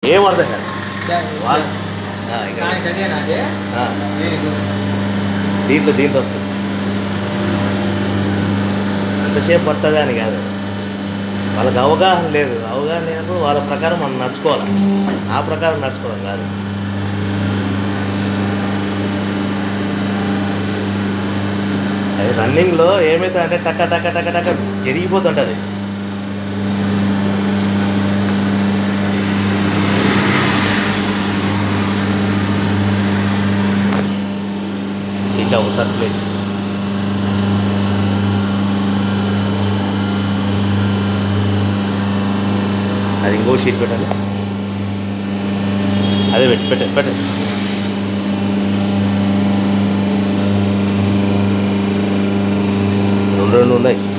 ఏం అర్థం కాదు వాళ్ళు ఆ, ఇక ఆ, దీంట్లో దీంట్లో వస్తుంది ఎంతసేపు పడుతుంది అని కాదు వాళ్ళకి అవగాహన లేదు అవగాహన లేనప్పుడు వాళ్ళ ప్రకారం మనం నడుచుకోవాలి ఆ ప్రకారం నడుచుకోవడం కాదు అది రన్నింగ్లో ఏమైతే అంటే టక్క టక్క టక్క టక్క జరిగిపోతుంటుంది ఇట్లా ఒకసారి ప్లే అది ఇంకో షీట్ పెట్టాలి అదే పెట్టి పెట్టే పెట్టే రెండు రెండు ఉన్నాయి